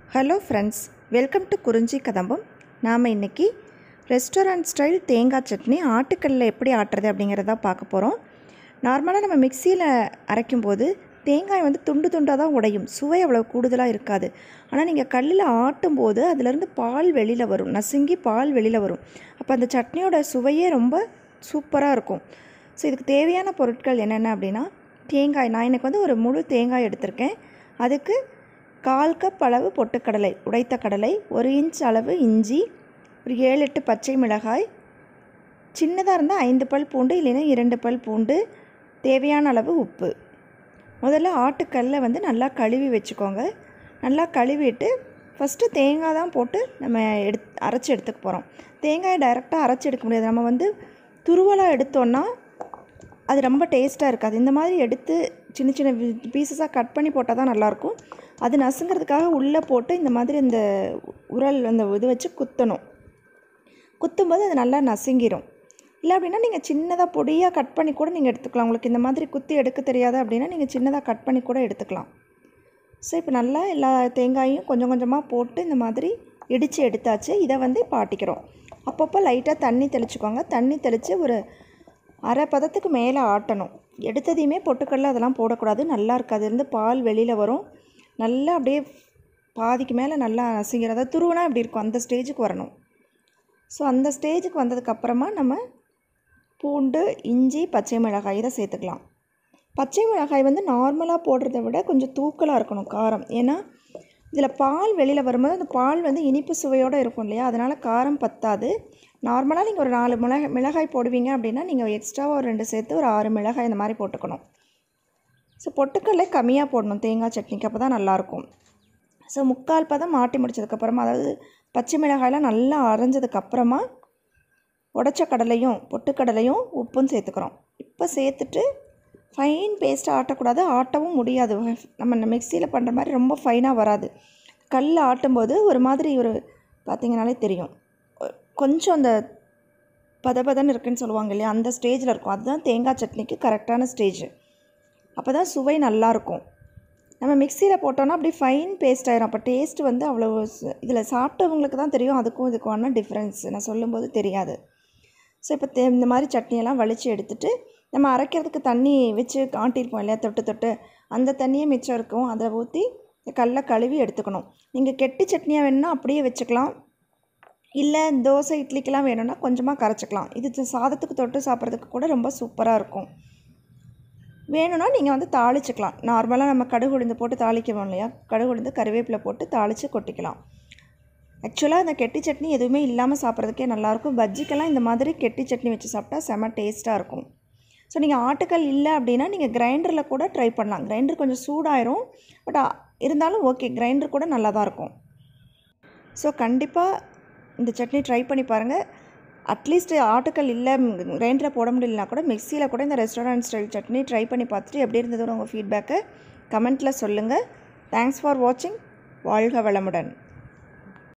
hello friends welcome to குறிஞ்சி கதம்பம் நாம் இன்றைக்கி ரெஸ்டாரண்ட் ஸ்டைல் தேங்காய் சட்னி ஆட்டுக்கல்லில் எப்படி ஆட்டுறது அப்படிங்கிறத பார்க்க போகிறோம் நார்மலாக நம்ம மிக்சியில் அரைக்கும்போது தேங்காய் வந்து துண்டு துண்டாக தான் உடையும் சுவை அவ்வளோ கூடுதலாக இருக்காது ஆனால் நீங்கள் கல்லில் ஆட்டும்போது அதுலேருந்து பால் வெளியில் வரும் நசுங்கி பால் வெளியில் வரும் அப்போ அந்த சட்னியோட சுவையே ரொம்ப சூப்பராக இருக்கும் ஸோ இதுக்கு தேவையான பொருட்கள் என்னென்ன அப்படின்னா தேங்காய் நான் எனக்கு வந்து ஒரு முழு தேங்காய் எடுத்திருக்கேன் அதுக்கு கால் கப் அளவு பொட்டுக்கடலை உடைத்த கடலை ஒரு இன்ச் அளவு இஞ்சி ஒரு ஏழு எட்டு பச்சை மிளகாய் சின்னதாக இருந்தால் ஐந்து பல் பூண்டு இல்லைன்னா இரண்டு பல் பூண்டு தேவையான அளவு உப்பு முதல்ல ஆட்டுக்கல்லை வந்து நல்லா கழுவி வச்சுக்கோங்க நல்லா கழுவிட்டு ஃபஸ்ட்டு தேங்காய் தான் போட்டு நம்ம எடுத் அரைச்சி எடுத்துக்க போகிறோம் தேங்காயை டைரெக்டாக அரைச்சி எடுக்க முடியாது நம்ம வந்து துருவலாக எடுத்தோன்னா அது ரொம்ப டேஸ்ட்டாக இருக்காது இந்த மாதிரி எடுத்து சின்ன சின்ன பீசஸாக கட் பண்ணி போட்டால் தான் நல்லாயிருக்கும் அது நசுங்கிறதுக்காக உள்ளே போட்டு இந்த மாதிரி இந்த உரல் அந்த இது வச்சு குத்தணும் குத்தும்போது அது நல்லா நசுங்கிடும் இல்லை அப்படின்னா நீங்கள் சின்னதாக பொடியாக கட் பண்ணி கூட நீங்கள் எடுத்துக்கலாம் உங்களுக்கு இந்த மாதிரி குத்தி எடுக்க தெரியாது அப்படின்னா நீங்கள் சின்னதாக கட் பண்ணி கூட எடுத்துக்கலாம் ஸோ இப்போ நல்லா எல்லா தேங்காயும் கொஞ்சம் கொஞ்சமாக போட்டு இந்த மாதிரி இடித்து எடுத்தாச்சு இதை வந்து இப்போ ஆட்டிக்கிறோம் அப்பப்போ லைட்டாக தண்ணி தெளிச்சுக்கோங்க தண்ணி தெளித்து ஒரு அரை பதத்துக்கு மேலே ஆட்டணும் எடுத்ததையுமே பொட்டுக்கடல அதெல்லாம் போடக்கூடாது நல்லா இருக்காது இருந்து பால் வெளியில் வரும் நல்லா அப்படியே பாதிக்கு மேலே நல்லா நசுங்கிறதா துருவனா இப்படி இருக்கும் அந்த ஸ்டேஜுக்கு வரணும் ஸோ அந்த ஸ்டேஜுக்கு வந்ததுக்கப்புறமா நம்ம பூண்டு இஞ்சி பச்சை மிளகாய் இதை சேர்த்துக்கலாம் பச்சை மிளகாய் வந்து நார்மலாக போடுறத விட கொஞ்சம் தூக்கலாக இருக்கணும் காரம் ஏன்னா இதில் பால் வெளியில் வரும்போது அந்த பால் வந்து இனிப்பு சுவையோடு இருக்கும் இல்லையா அதனால் காரம் பத்தாது நார்மலாக நீங்கள் ஒரு நாலு மிளகாய் மிளகாய் போடுவீங்க அப்படின்னா நீங்கள் எக்ஸ்ட்ராவாக ஒரு ரெண்டு சேர்த்து ஒரு ஆறு மிளகாய் இந்த மாதிரி போட்டுக்கணும் ஸோ பொட்டுக்கடலை கம்மியாக போடணும் தேங்காய் சட்னிக்கு அப்போ தான் நல்லாயிருக்கும் ஸோ முக்கால் பதம் மாட்டி முடிச்சதுக்கப்புறமா அதாவது பச்சை மிளகாயெலாம் நல்லா அரைஞ்சதுக்கப்புறமா உடச்ச கடலையும் பொட்டுக்கடலையும் உப்பும் சேர்த்துக்கிறோம் இப்போ சேர்த்துட்டு ஃபைன் பேஸ்ட்டாக ஆட்டக்கூடாது ஆட்டவும் முடியாது நம்ம மிக்சியில் பண்ணுற மாதிரி ரொம்ப ஃபைனாக வராது கல் ஆட்டும்போது ஒரு மாதிரி ஒரு பார்த்திங்கனாலே தெரியும் கொஞ்சம் அந்த பதபதன்னு இருக்குன்னு சொல்லுவாங்க இல்லையா அந்த ஸ்டேஜில் இருக்கும் அதுதான் தேங்காய் சட்னிக்கு கரெக்டான ஸ்டேஜ் அப்போ தான் சுவை நல்லாயிருக்கும் நம்ம மிக்சியில் போட்டோன்னா அப்படி ஃபைன் பேஸ்ட் ஆயிரும் அப்போ டேஸ்ட் வந்து அவ்வளோ இதில் சாப்பிட்டவங்களுக்கு தான் தெரியும் அதுக்கும் இதுக்குமான டிஃப்ரென்ஸ் நான் சொல்லும்போது தெரியாது ஸோ இப்போ தே இந்த மாதிரி சட்னியெல்லாம் வலித்து எடுத்துகிட்டு நம்ம அரைக்கிறதுக்கு தண்ணி வச்சு ஆட்டியிருப்போம் இல்லையா தொட்டு தொட்டு அந்த தண்ணியே மிச்சம் இருக்கும் அதை ஊற்றி கல்லை கழுவி எடுத்துக்கணும் நீங்கள் கெட்டி சட்னியாக வேணும்னா அப்படியே வச்சுக்கலாம் இல்லை தோசை இட்லிக்கெலாம் வேணும்னா கொஞ்சமாக கரைச்சிக்கலாம் இது சாதத்துக்கு தொட்டு சாப்பிட்றதுக்கு கூட ரொம்ப சூப்பராக இருக்கும் வேணும்னா நீங்கள் வந்து தாளிச்சிக்கலாம் நார்மலாக நம்ம கடுகு உளுந்து போட்டு தாளிக்கிறோம் இல்லையா கடுகு உளுந்து கருவேப்பிலை போட்டு தாளித்து கொட்டிக்கலாம் ஆக்சுவலாக அந்த கெட்டி சட்னி எதுவுமே இல்லாமல் சாப்பிட்றதுக்கே நல்லாயிருக்கும் பஜ்ஜிக்கெல்லாம் இந்த மாதிரி கெட்டி சட்னி வச்சு சாப்பிட்டா செம டேஸ்ட்டாக இருக்கும் ஸோ நீங்கள் ஆட்டுக்கல் இல்லை அப்படின்னா நீங்கள் கிரைண்டரில் கூட ட்ரை பண்ணலாம் கிரைண்டர் கொஞ்சம் சூடாயிரும் பட் இருந்தாலும் ஓகே கிரைண்டர் கூட நல்லா தான் இருக்கும் ஸோ கண்டிப்பாக இந்த சட்னி ட்ரை பண்ணி பாருங்கள் அட்லீஸ்ட் ஆட்டுக்கல் இல்லை கிரைண்டரில் போட முடியலனா கூட மிக்சியில் கூட இந்த ரெஸ்டாரண்ட் ஸ்டைல் சட்னி ட்ரை பண்ணி பார்த்துட்டு எப்படி இருந்ததோ உங்கள் ஃபீட்பேக்கை கமெண்ட்டில் சொல்லுங்கள் தேங்க்ஸ் ஃபார் வாட்சிங் வாழ்க வளமுடன்